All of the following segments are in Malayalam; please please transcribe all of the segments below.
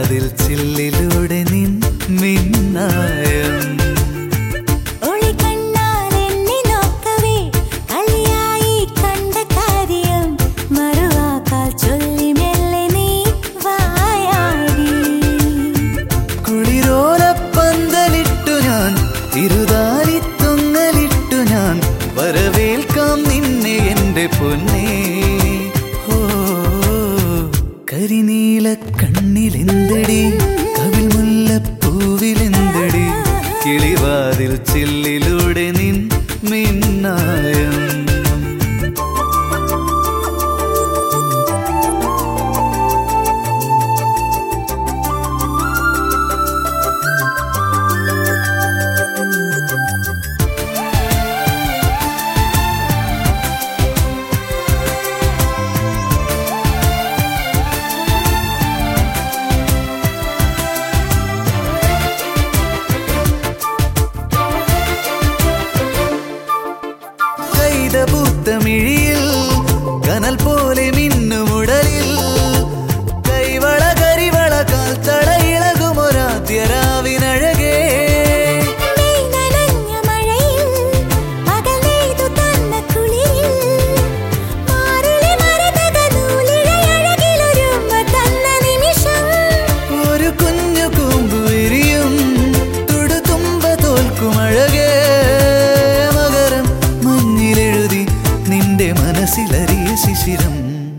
കിളിവാതിൽ ചില്ലിലൂടെ നിൻ മിന്നായം ഒളികണ്ണാൽ എന്നെ നോക്കവേ കളിയായി കണ്ട കാര്യം മറുവാക്കാൽ ചൊല്ലി മെല്ലെ നീ വായാടി കുളിരോലപ്പന്തലിട്ടു ഞാൻ തിരുതാലിത്തൊങ്ങലിട്ടു ഞാൻ വരവേൽക്കാം നിന്നെ എന്റെ പൊന്നേ ഓ കരിനീല കണ്ണിലെന്തടി കവിൽ മുല്ലപ്പൂവിലെന്തടി കിളിവാതിൽ ചില്ലിലൂടെ നിൻ മിന്നായം കൈതപൂത്തമിഴിയിൽ കനൽ പോലെ മിന്നുമുടലിൽ കൈവള കരിവള കാൽത്തട ഇളകുമൊരാദ്യരാവിനഴകേ മെയ് നനഞ്ഞ മഴയിൽ പകൽ നെയ്തു തന്ന കുളിരിൽ മാറിലെ മരതക നൂലിഴയഴകിലൊരുമ്മ തന്ന നിമിഷം ഒരു കുഞ്ഞു കൂമ്പു വിരിയും തുടുതുമ്പ തോൽക്കുമഴകേ മകരം മഞ്ഞിലെഴുതി നിന്റെ മനസ്സിലറിയ ശിശിരം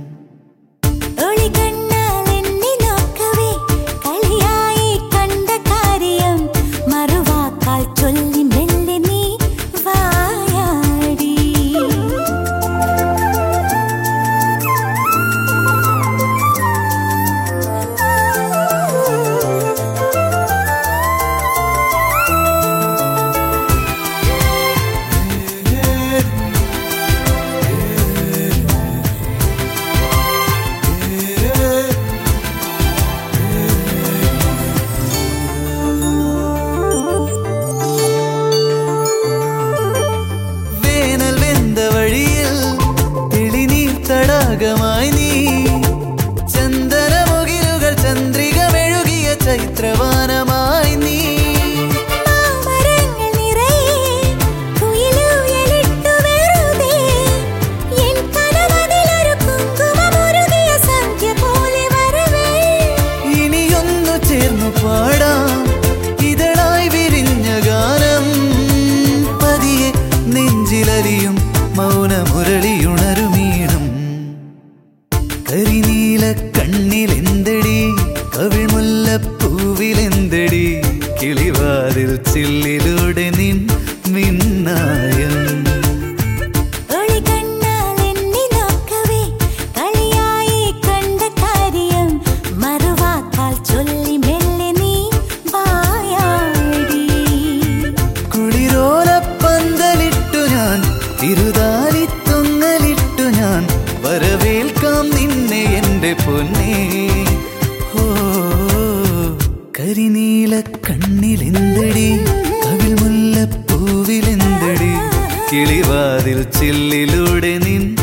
ഒളികണ്ണാൽ എന്നെ നോക്കവേ കളിയായി കണ്ട കാര്യം മറുവാക്കാൽ ചൊല്ലി മെല്ലെ നീ വായാടി വേനൽ വെന്ത വഴിയിൽ തെളിനീർ തടാകമായി നീ ചന്ദനമുകിലുകൾ ചന്ദ്രിക മെഴുകിയ ചൈത്രവാനമായി നീ മാമരങ്ങൾ നിറയെ കുയിലൂയലിട്ടു വെറുതെ എൻ കനവതിലൊരു കുങ്കുമമുരുകിയ സന്ധ്യ പോലെ വരവേ ഇനിയൊന്നു ചേർന്നു പാടാം ഇതളായി വിരിഞ്ഞ ഗാനം പതിയെ നെഞ്ചിലലിയും മൗനമുരളിയുണരുമീണം കരിനീല കണ്ണിലെന്തടി കവിൾമുല്ലപ്പൂവിലെന്തടി കിളിവാതിൽ ചില്ലിലൂടെ നിൻ മിന്നായം ഒളികണ്ണാൽ എന്നെ നോക്കവേ കളിയായി കണ്ട കാര്യം മറുവാക്കാൽ ചൊല്ലി മെല്ലെ നീ വായാടി കുളിരോലപ്പന്തലിട്ടു ഞാൻ തിരുതാലിത്തൊങ്ങലിട്ടു ഞാൻ വരവേൽക്കാം നിന്നെ എന്റെ പൊന്നേ ഓ കരിനീല കണ്ണിലെന്തടി കവിൾ മുല്ലപ്പൂവിലെന്തടി കിളിവാതിൽ ചില്ലിലൂടെ നിൻ